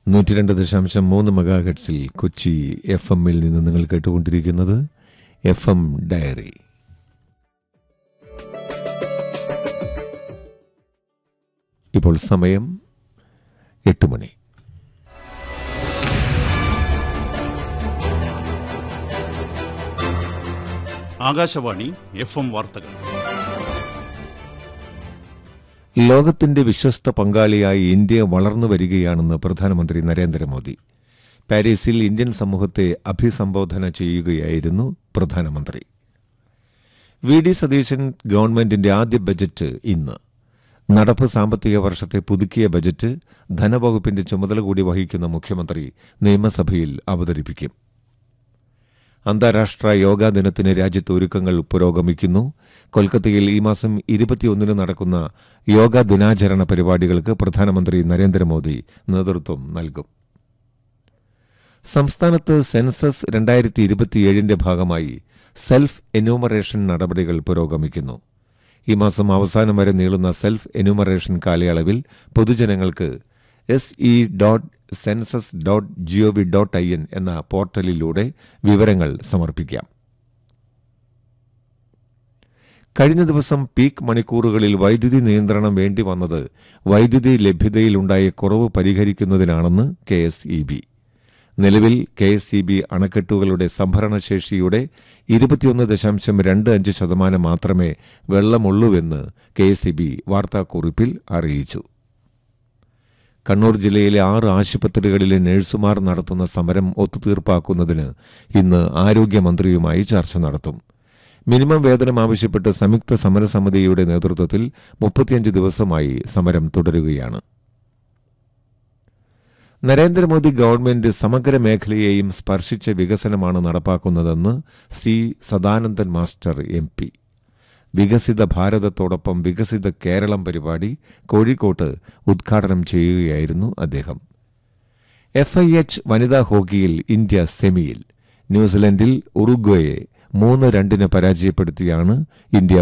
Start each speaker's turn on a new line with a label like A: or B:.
A: നൂറ്റി രണ്ട് ദശാംശം മൂന്ന് മെഗാഹെഡ്സിൽ കൊച്ചി എഫ് എമ്മിൽ നിന്ന് നിങ്ങൾ കേട്ടുകൊണ്ടിരിക്കുന്നത് എഫ് എം ഡയറി ഇപ്പോൾ സമയം എട്ട് മണി
B: ആകാശവാണി എഫ് എം വാർത്തകൾ
A: ലോകത്തിന്റെ വിശ്വസ്ത പങ്കാളിയായി ഇന്ത്യ വളർന്നു വരികയാണെന്ന് പ്രധാനമന്ത്രി നരേന്ദ്രമോദി പാരീസിൽ ഇന്ത്യൻ സമൂഹത്തെ അഭിസംബോധന ചെയ്യുകയായിരുന്നു പ്രധാനമന്ത്രി വി ഡി സതീശൻ ഗവൺമെന്റിന്റെ ആദ്യ ബജറ്റ് ഇന്ന് നടപ്പ് സാമ്പത്തിക വർഷത്തെ പുതുക്കിയ ബജറ്റ് ധനവകുപ്പിന്റെ ചുമതല കൂടി വഹിക്കുന്ന മുഖ്യമന്ത്രി നിയമസഭയിൽ അവതരിപ്പിക്കും അന്താരാഷ്ട്ര യോഗാ ദിനത്തിന് രാജ്യത്ത് ഒരുക്കങ്ങൾ പുരോഗമിക്കുന്നു കൊൽക്കത്തയിൽ ഈ മാസം ഇരുപത്തിയൊന്നിന് നടക്കുന്ന യോഗാ ദിനാചരണ പരിപാടികൾക്ക് പ്രധാനമന്ത്രി നരേന്ദ്രമോദി നേതൃത്വം നൽകും സംസ്ഥാനത്ത് സെൻസസ് രണ്ടായിരത്തി ഇരുപത്തിയേഴിന്റെ ഭാഗമായി സെൽഫ് എന്യൂമറേഷൻ നടപടികൾ പുരോഗമിക്കുന്നു ഈ മാസം അവസാനം വരെ നീളുന്ന സെൽഫ് എന്യൂമറേഷൻ കാലയളവിൽ പൊതുജനങ്ങൾക്ക് S E dot census dot G O V dot I N എന്ന പോർട്ടലിലൂടെ വിവരങ്ങൾ സമർപ്പിക്കാം കഴിഞ്ഞ ദിവസം പീക്ക് മണിക്കൂറുകളിൽ വൈദ്യുതി നിയന്ത്രണം വേണ്ടി വന്നത് വൈദ്യുതി ലഭ്യതയിലുണ്ടായ കുറവ് പരിഹരിക്കുന്നതിനാണെന്ന് കെ എസ് ഇ ബി നിലവിൽ കെ എസ് ഇ ബി അണക്കെട്ടുകളുടെ സംഭരണശേഷിയുടെ ഇരുപത്തിയൊന്ന് ദശാംശം രണ്ട് അഞ്ച് ശതമാനം മാത്രമേ വെള്ളമുള്ളൂവെന്ന് കെ എസ് ഇ ബി വാർത്താക്കുറിപ്പിൽ അറിയിച്ചു കണ്ണൂർ ജില്ലയിലെ ആറ് ആശുപത്രികളിലെ നഴ്സുമാർ നടത്തുന്ന സമരം ഒത്തുതീർപ്പാക്കുന്നതിന് ഇന്ന് ആരോഗ്യമന്ത്രിയുമായി ചർച്ച നടത്തും മിനിമം വേതനം ആവശ്യപ്പെട്ട് സംയുക്ത സമരസമിതിയുടെ നേതൃത്വത്തിൽ മുപ്പത്തിയഞ്ച് ദിവസമായി സമരം തുടരുകയാണ് നരേന്ദ്രമോദി ഗവൺമെന്റ് സമഗ്ര മേഖലയെയും സ്പർശിച്ച വികസനമാണ് നടപ്പാക്കുന്നതെന്ന് C Sadanandan master M P വികസിത ഭാരതത്തോടൊപ്പം വികസിത കേരളം പരിപാടി കോഴിക്കോട്ട് ഉദ്ഘാടനം ചെയ്യുകയായിരുന്നു അദ്ദേഹം എഫ് ഐ എച്ച് വനിതാ ഹോക്കിയിൽ ഇന്ത്യ സെമിയിൽ ന്യൂസിലൻഡിൽ ഉറുഗ്വയെ മൂന്ന് രണ്ടിന് പരാജയപ്പെടുത്തിയാണ് ഇന്ത്യ